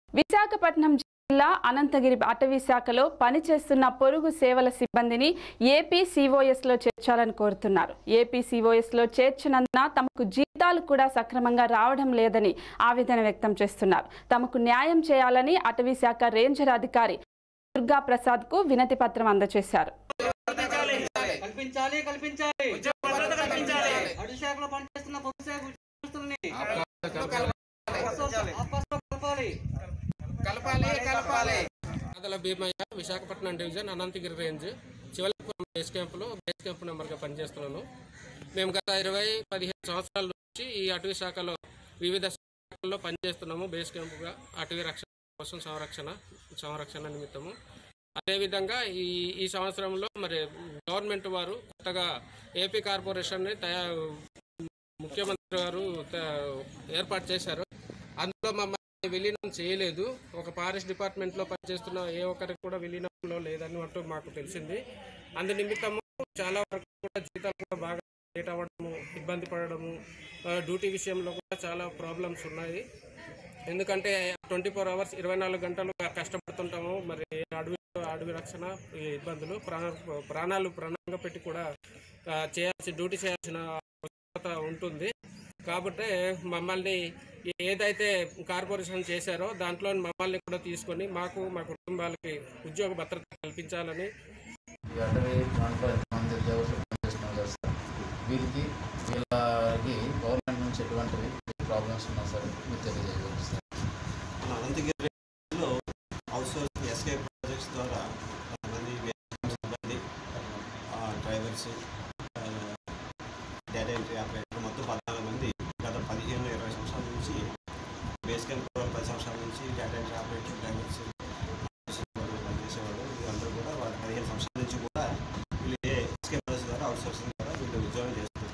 విశాఖపట్నం జిల్లా అనంతగిరి అటవీ శాఖలో పనిచేస్తున్న పొరుగు సేవల సిబ్బందిని ఏపీ సిఓఎస్ లో చేర్చాలని కోరుతున్నారు ఏపీ సిఓఎస్ లో చేర్చినందున తమకు జీతాలు కూడా సక్రమంగా రావడం లేదని ఆవేదన వ్యక్తం చేస్తున్నారు తమకు న్యాయం చేయాలని అటవీ శాఖ రేంజర్ అధికారి దుర్గా ప్రసాద్ కు వినతి పత్రం అందజేశారు కల్పించాలి కల్పించాలి అటు శాఖలో పనిచేస్తున్న పొదుపు శాఖ ఉద్యోగస్తులని ఆపస్సులో కలపాలి కలపాలి కలపాలి Adala Bheemaiah Visakhapatnam division Ananthagiri range Chivaripuram base క్యాంపులో బేస్ క్యాంప్ నెంబర్గా పనిచేస్తున్నాను మేము గత ఇరవై పదిహేను సంవత్సరాల నుంచి ఈ అటవీ శాఖలో వివిధ శాఖల్లో పనిచేస్తున్నాము బేస్ క్యాంపుగా అటవీ రక్షణ కోసం సంరక్షణ సంరక్షణ నిమిత్తము అదేవిధంగా ఈ ఈ సంవత్సరంలో మరి గవర్నమెంట్ వారు కొత్తగా ఏపీ కార్పొరేషన్ని తయారు ముఖ్యమంత్రి గారు త- ఏర్పాటు చేశారు అందులో మమ్మల్ని విలీనం చేయలేదు ఒక ఫారెస్ట్ డిపార్ట్మెంట్లో పనిచేస్తున్న ఏ ఒక్కరికి కూడా విలీనంలో లేదని అంటూ మాకు తెలిసింది అందు నిమిత్తము చాలా వరకు కూడా జీతాలు కూడా బాగా లేట్ అవ్వడము ఇబ్బంది పడడము ఆ, డ్యూటీ విషయంలో కూడా చాలా ప్రాబ్లమ్స్ ఉన్నాయి ఎందుకంటే ట్వంటీ ఫోర్ అవర్స్ ఇరవై నాలుగు గంటలు కష్టపడుతుంటాము మరి అడవి అడవి రక్షణ ఈ ఇబ్బందులు ప్రాణ ప్రాణాలు ప్రాణంగా పెట్టి కూడా ఆ, చేయాల్సి డ్యూటీ చేయాల్సిన అవసరత ఉంటుంది కాబట్టి మమ్మల్ని ఏదైతే కార్పొరేషన్ చేశారో దాంట్లో మమ్మల్ని కూడా తీసుకొని మాకు మా కుటుంబాలకి ఉద్యోగ భద్రత కల్పించాలని ఈ అటవీ దాంట్లో మంది ఉద్యోగస్తులు పనిచేస్తున్నారు కదా సార్ వీరికి వీళ్ళకి గవర్నమెంట్ నుంచి ఎటువంటివి ప్రాబ్లమ్స్ ఉన్నా సార్ మీరు తెలియజేయగలరు సార్ మన అనంతగిరిలో అవుట్సోర్స్ ఎస్కే ప్రాజెక్ట్స్ ద్వారా కొంతమంది వ్యవసాయ సిబ్బంది ఆ, డ్రైవర్స్ ఆ, డేటా ఎంట్రీ ఆపరేటర్ మొత్తం పద్నాలుగు మంది గత పదిహేను ఇరవై సంవత్సరాల నుంచి బేస్ క్యాంప్ పది సంవత్సరాల నుంచి డేటా ఎంట్రీ ఆపరేటర్ డ్రైవర్స్ సిబ్బంది పనిచేసేవాళ్ళు వీళ్ళందరూ కూడా వాళ్ళ పదిహేను సంవత్సరాల నుంచి కూడా వీళ్ళు ఎస్కే ప్రాజెక్ట్స్ ద్వారా అవుట్సోర్సింగ్ ద్వారా వీళ్ళు ఉద్యోగం చేస్తున్నారు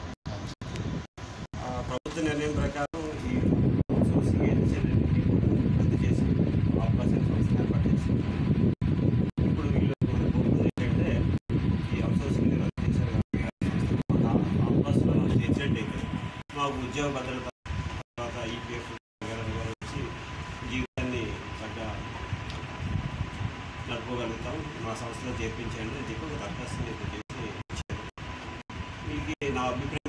ఆ, ప్రభుత్వ నిర్ణయం ప్రకారం ఈ అవుట్సోర్సింగ్ ఏజెన్సీలన్నింటినీ రద్దు చేసి ఆపరేషన్ సంస్థను ఏర్పాటు చేసి ఇప్పుడు వీళ్ళు మన కోరుకునేది ఏంటంటే ఈ అవుట్సోర్సింగ్ రద్దు చేశారు కాబట్టి ఆ ఆపరేషన్లో చేర్చినట్టయితే మాకు ఉద్యోగ భద్రత తర్వాత ఈపీఎఫ్ వచ్చి జీవితాన్ని చక్కగా నడుపుకోగలుగుతాం మా సంస్థలో చేర్పించండి అని చెప్పి ఒక దరఖాస్తుని అయితే చేసి ఇచ్చారు వీరికి నా అభిప్రాయం